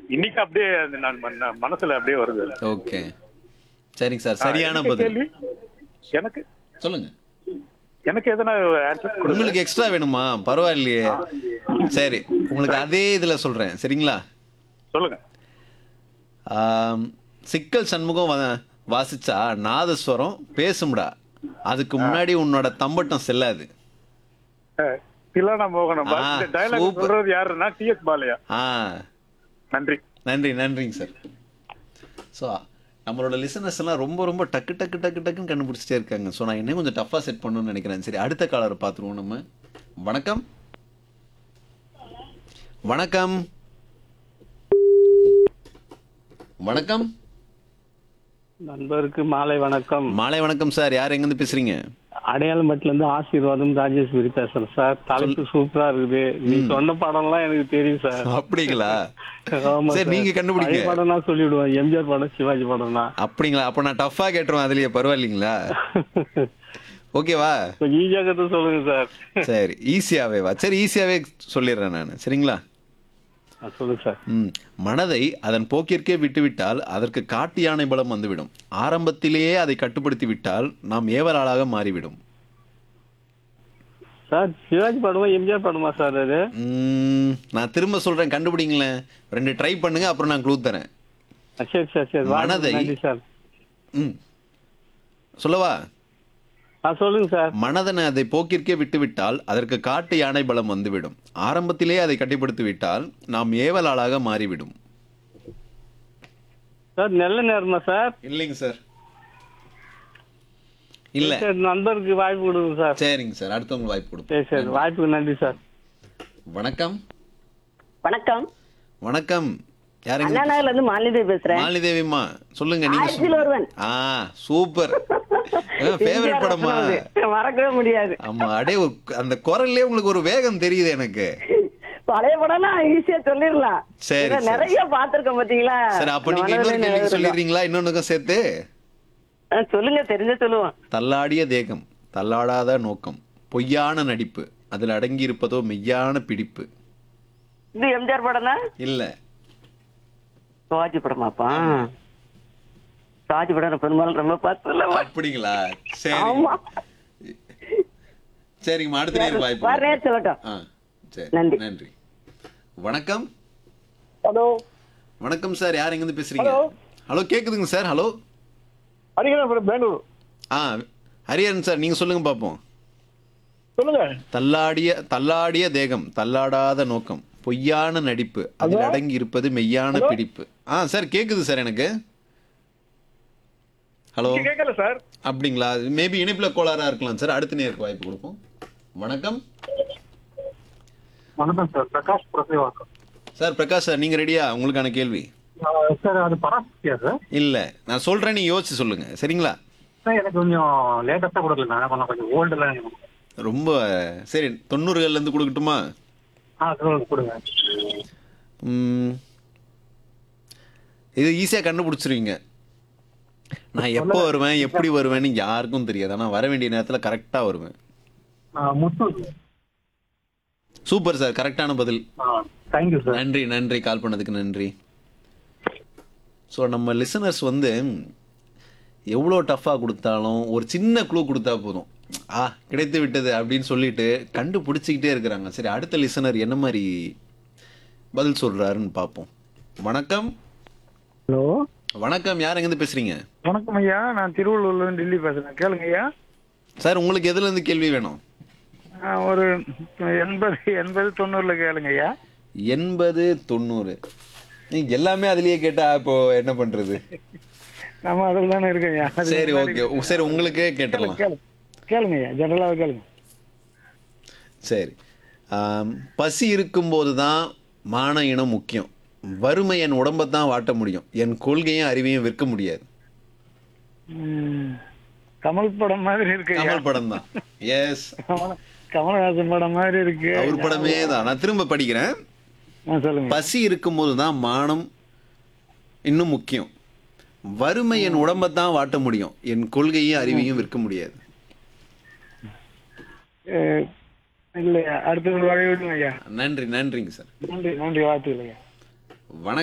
இன்னைக்கு அப்படியே அது நான் மன- மனசுல அப்படியே வருது ஓகே சரிங்க சார் சரியான எனக்கு பதில் கேள்வி எனக்கு சொல்லுங்க எனக்கு எதனா ஆன்சர் கொடுங்க உங்களுக்கு எக்ஸ்ட்ரா வேணுமா பரவாயில்லையே சரி உங்களுக்கு அதே இதுல சொல்றேன் சரிங்களா சொல்லுங்க ஆம், சிக்கல் சண்முகம் வா- வாசிச்சா நாதஸ்வரம் பேசும்டா அதுக்கு முன்னாடி உன்னோட தம்பட்டம் செல்லாது அஹ், தில்லானா மோகனம் ஆ, இந்த டயலாக் சூப்பர். சொல்றது யாருன்னா டி எஸ் பாலையா ஆ நன்றி நன்றி நன்றிங்க சார் ஸோ நம்மளோட லிசனர்ஸ் எல்லாம் ரொம்ப ரொம்ப டக்கு டக்கு டக்கு டக்குன்னு கண்டுபிடிச்சிட்டே இருக்காங்க ஸோ நான் இன்னும் கொஞ்சம் டஃப்பாக செட் பண்ணணும்னு நினைக்கிறேன் சரி அடுத்த காலரை பார்த்துருவோம் நம்ம வணக்கம் வணக்கம் வணக்கம் நண்பருக்கு மாலை வணக்கம் மாலை வணக்கம் சார் யார் எங்கேருந்து பேசுறீங்க அடையாளம்பட்டில இருந்து ஆசீர்வாதம் ராஜேஸ்வரி பேசுறேன் சார் தலைப்பு சூப்பரா இருக்குது நீ சொன்ன படம்லாம் எனக்கு தெரியும் சார் அப்படிங்களா ஆமா சரி சார். நீங்க கண்டுபிடிங்க பழைய படம்னா சொல்லிவிடுவேன் எம்ஜிஆர் படம் சிவாஜி படம்னா அப்படிங்களா அப்போ நான் டஃப்பாக கேட்டுருவேன் அதுலயே பரவாயில்லைங்களா ஓகேவா கொஞ்சம் ஈஸியா கத்து சொல்லுங்க சார் சரி ஈஸியாவே வா சரி ஈஸியாவே சொல்லிடுறேன் நான் சரிங்களா ஆ, சொல்லுங்க சார் ம் மனதை அதன் போக்கிற்கே விட்டுவிட்டால் அதற்கு காட்டு யானை பலம் வந்துவிடும் ஆரம்பத்திலேயே அதை கட்டுப்படுத்தி விட்டால் நாம் ஏவலாளாக மாறிவிடும் சார் சிவாஜி படமா எம்ஜிஆர் படமா சார் அது ம், நான் திரும்ப சொல்றேன் கண்டுபிடிங்களேன் ரெண்டு ட்ரை பண்ணுங்க அப்புறம் நான் க்ளூ தரேன் ஆ, சரி சார் சரி வாழ்த்துக்கள். மனதை- நன்றி சார் ம் சொல்லவா ஆ சொல்லுங்க சார் மனதனை அதை போக்கிற்கே விட்டுவிட்டால் அதற்கு காட்டு யானை பலம் வந்துவிடும் ஆரம்பத்திலேயே அதை கட்டுப்படுத்தி விட்டால் நாம் ஏவலாளாக மாறிவிடும் சார் நல்ல நேரமா சார் இல்லைங்க சார் இல்ல சரி நண்பருக்கு வாய்ப்பு கொடுங்க சார் சரிங்க சார் அடுத்தவங்க வாய்ப்பு கொடுப்போம் சரி சரி வாய்ப்புக்கு நன்றி சார் வணக்கம் வணக்கம் வணக்கம் யாருங்க அண்ணா நகர்ல இருந்து மாலிதேவி பேசுறேன் மாலிதேவிம்மா சொல்லுங்க நீங்க ஆயிரத்தில் சொல்லுங்க. ஒருவன். ஆ சூப்பர் ஃபேவரட் படமா அது மறக்கவே முடியாது ஆமா அடே ஒரு- அந்த குரல்லே உங்களுக்கு ஒரு வேகம் தெரியுது எனக்கு பழைய படம்னா ஈஸியா சொல்லிடலாம் சரி, இதை சரி. நிறைய பாத்திருக்கேன் பாத்தீங்களா சரி அப்ப இந்த நீங்க இன்னொரு மனதிலே கேள்வி நிறைய சொல்லிடுறீங்களா இன்னொன்னுக்கும் சேர்த்து ஆ, சொல்லுங்க தெரிஞ்ச சொல்லுவோம் தள்ளாடிய தேகம் தள்ளாடாத நோக்கம் பொய்யான நடிப்பு அதில் அடங்கி இருப்பதோ மெய்யான பிடிப்பு இது எம்ஜிஆர் படம் தான் இல்ல சிவாஜி படமாப்பா சிவாஜி படம் நான் பெரும்பாலும் ரொம்ப பார்த்ததில்ல அப்படிங்களா சரி ஆமா சரிங்கம்மா அடுத்த நேரம் வாய்ப்பு வேற நேரம் சொல்லட்டும் ஆ சரி நன்றி. நன்றி வணக்கம் ஹலோ வணக்கம் சார் யார் எங்கேருந்து பேசுறீங்க ஹலோ கேக்குதுங்க சார் ஹலோ ஹரிகரன் பெங்களூர் ஆ ஹரியரன் சார் நீங்க சொல்லுங்க பார்ப்போம் சொல்லுங்க தள்ளாடிய தள்ளாடிய தேகம் தள்ளாடாத நோக்கம் பொய்யான நடிப்பு அதில் அடங்கி இருப்பது மெய்யான பிடிப்பு ஆ சார் கேக்குது சார் எனக்கு ஹலோ கேட்கல சார் அப்படிங்களா மேபி இணைப்புல கோளாறா இருக்கலாம் சார் அடுத்த நேருக்கு வாய்ப்பு கொடுப்போம் வணக்கம் வணக்கம் sir Prakash Purasawalkam sir Prakash sir நீங்க ரெடியா உங்களுக்கான கேள்வி சார் அது பராசக்தியா சார் இல்ல நான் சொல்றேன் நீங்க யோசிச்சு சொல்லுங்க சரிங்களா சார் எனக்கு கொஞ்சம் லேட்டஸ்டா கொடுக்கல நான் கொஞ்சம் கொஞ்சம் ஓல்டுல ரொம்ப சரி தொண்ணூறுகள்ல இருந்து கொடுக்கட்டுமா ஆ சொல்லுங்க கொடுங்க ம், இது ஈஸியா கண்டுபிடிச்சிருவீங்க நான் எப்போ வருவேன் எப்படி வருவேன்னு யாருக்கும் தெரியாது ஆனா வர வேண்டிய நேரத்துல கரெக்டா வருவேன் ஆ, முத்து சூப்பர் சார் கரெக்டான பதில் தேங்க்யூ சார் நன்றி நன்றி கால் பண்ணதுக்கு நன்றி ஸோ நம்ம லிசனர்ஸ் வந்து எவ்வளோ டஃப்பாக கொடுத்தாலும் ஒரு சின்ன க்ளூ கொடுத்தா போதும் ஆ கிடைத்து விட்டது அப்படின்னு சொல்லிட்டு கண்டுபிடிச்சிக்கிட்டே இருக்கிறாங்க சரி அடுத்த லிசனர் என்ன மாதிரி பதில் சொல்றாருன்னு பார்ப்போம் வணக்கம் ஹலோ வணக்கம் யார் எங்கேருந்து பேசுறீங்க வணக்கம் ஐயா நான் திருவள்ளூர்ல இருந்து டெல்லி பேசுறேன் கேளுங்க ஐயா சார் உங்களுக்கு எதுல இருந்து கேள்வி வேணும் ஆ, ஒரு எண்பது எண்பது தொண்ணூறுல கேளுங்க ஐயா எண்பது தொண்ணூறு நீங்க எல்லாமே அதுலயே கேட்டா இப்போ என்ன பண்றது நம்ம அதில் தானே இருக்கோம் ஐயா அது சரி முன்னாடி- ஓகே சரி உங்களுக்கே கேட்டுடலாம் கேளுங்க கேளுங்க ஐயா ஜெனரலாக கேளுங்க சரி ஆம், பசி இருக்கும்போது தான் மான இனம் முக்கியம் வறுமை என் உடம்பை தான் வாட்ட முடியும் என் கொள்கையும் அறிவையும் விற்க முடியாது ம், கமல் படம் மாதிரி இருக்கு ஐயா. கமல் படம் தான் எஸ் கமல் கமலஹாசன் படம் மாதிரி இருக்கு அவர் படமே தான் நான் திரும்ப படிக்கிறேன் ஆ, சொல்லுங்க பசி இருக்கும்போது தான் மானம் இன்னும் முக்கியம் வறுமை என் உடம்பை தான் வாட்ட முடியும் என் கொள்கையும் அறிவையும் விற்க முடியாது அஹ், இல்லையா அடுத்த ஒரு வழி விடுங்க ஐயா நன்றி நன்றிங்க சார் நன்றி நன்றி வாழ்த்துக்கள் ஐயா வணக்கம்